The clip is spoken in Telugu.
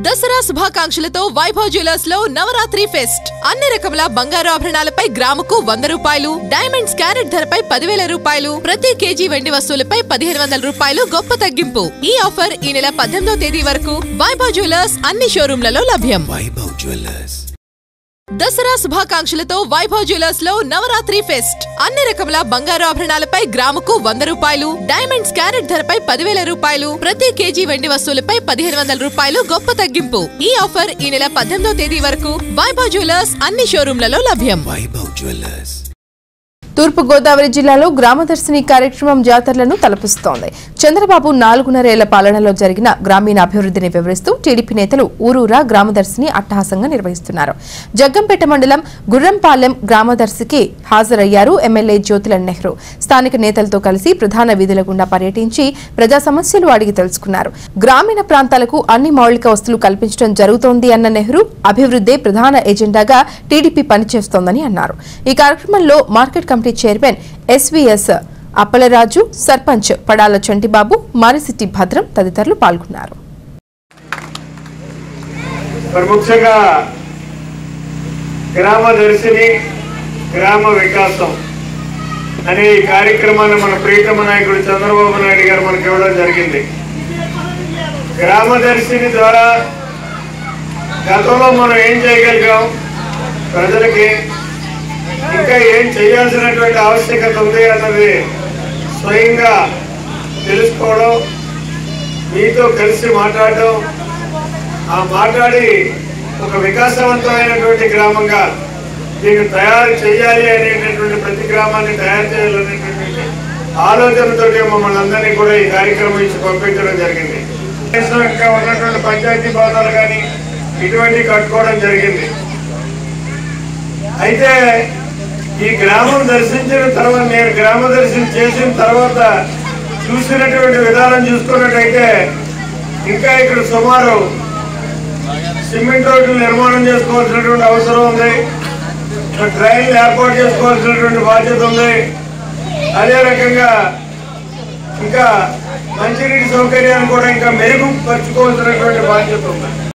దసరా శుభాకాంక్షలతో వైభవ్ జ్యువెలర్స్ లో నవరాత్రి ఫెస్ట్ అన్ని రకముల బంగారు ఆభరణాలపై గ్రాముకు వంద రూపాయలు డైమండ్స్ క్యారెట్ ధరపై పదివేల రూపాయలు ప్రతి కేజీ వెండి వస్తువులపై పదిహేను వందల రూపాయలు గొప్ప తగ్గింపు ఈ ఆఫర్ ఈ నెల పద్దెనిమిదో తేదీ వరకు వైభవ్ జ్యువెలర్స్ అన్ని షోరూంలలో లభ్యం వైభవ్ జ్యువెలర్స్ దసరా శుభాకాంక్షలతో వైభవ్ జ్యువెలర్స్ లో నవరాత్రి ఫెస్ట్ అన్ని రకముల బంగారు ఆభరణాలపై గ్రాముకు వంద రూపాయలు డైమండ్స్ క్యారెట్ ధరపై పదివేల రూపాయలు ప్రతి కేజీ వెండి వస్తువులపై పదిహేను వందల రూపాయలు గొప్ప తగ్గింపు ఈ ఆఫర్ ఈ నెల పద్దెనిమిదో తేదీ వరకు వైభవ్ జ్యువెలర్స్ అన్ని షోరూంలలో లభ్యం వైభవ్ జ్యువెలర్స్ తూర్పు గోదావరి జిల్లాలో గ్రామదర్శిని కార్యక్రమం జాతరలను తలపిస్తోంది చంద్రబాబు నాలుగున్నరేళ్ల పాలనలో జరిగిన గ్రామీణ అభివృద్ధిని వివరిస్తూ టీడీపీ నేతలు ఊరూరా గ్రామదర్శిని అట్టహాసంగా నిర్వహిస్తున్నారు జగ్గంపేట మండలం గుర్రంపాలెం గ్రామదర్శికి హాజరయ్యారు ఎమ్మెల్యే జ్యోతిలన్ నెహ్రూ స్థానిక నేతలతో కలిసి ప్రధాన వీధుల గుండా పర్యటించి ప్రజా సమస్యలు అడిగి తెలుసుకున్నారు గ్రామీణ ప్రాంతాలకు అన్ని మౌలిక వస్తువులు కల్పించడం జరుగుతోంది అన్న నెహ్రూ అభివృద్ధే ప్రధాన ఎజెండాగా టీడీపీ పనిచేస్తోందని అన్నారు ఈ కార్యక్రమంలో market committee chairman SVS Appalaraju sarpanch Padala Chantibabu Marisetti Bhadram తదితరులు పాల్గొన్నారు మరి ముఖ్యంగా గ్రామ దర్శిని గ్రామ వికాసం అనే ఈ కార్యక్రమాన్ని మన ప్రీతమ నాయకుడు చంద్రబాబు నాయుడు గారు మనకి ఇవ్వడం జరిగింది గ్రామ దర్శిని ద్వారా గతంలో మనం ఏం చేయగలిగాం ప్రజలకి ఇంకా ఏం చేయాల్సినటువంటి ఆవశ్యకత ఉంది అన్నది స్వయంగా తెలుసుకోవడం మీతో కలిసి మాట్లాడడం ఆ మాట్లాడి ఒక వికాసవంతమైనటువంటి గ్రామంగా దీన్ని తయారు చేయాలి అనేటటువంటి ప్రతి గ్రామాన్ని తయారు చేయాలనేటటువంటి ఆలోచనతో మమ్మల్ని అందరినీ కూడా ఈ కార్యక్రమం ఇచ్చి పంపించడం జరిగింది దేశంలో ఇంకా ఉన్నటువంటి పంచాయతీ భవనాలు కానీ ఇటువంటివి కట్టుకోవడం జరిగింది అయితే ఈ గ్రామం దర్శించిన తర్వాత నేను గ్రామ దర్శనం చేసిన తర్వాత చూసినటువంటి విధానం చూసుకున్నట్టయితే ఇంకా ఇక్కడ సుమారు సిమెంట్ రోడ్లు నిర్మాణం చేసుకోవాల్సినటువంటి అవసరం ఉంది ట్రైన్లు ఏర్పాటు చేసుకోవాల్సినటువంటి బాధ్యత ఉంది అదే రకంగా ఇంకా మంచినీటి సౌకర్యాన్ని కూడా ఇంకా మెరుగుపరుచుకోవాల్సినటువంటి బాధ్యత ఉంది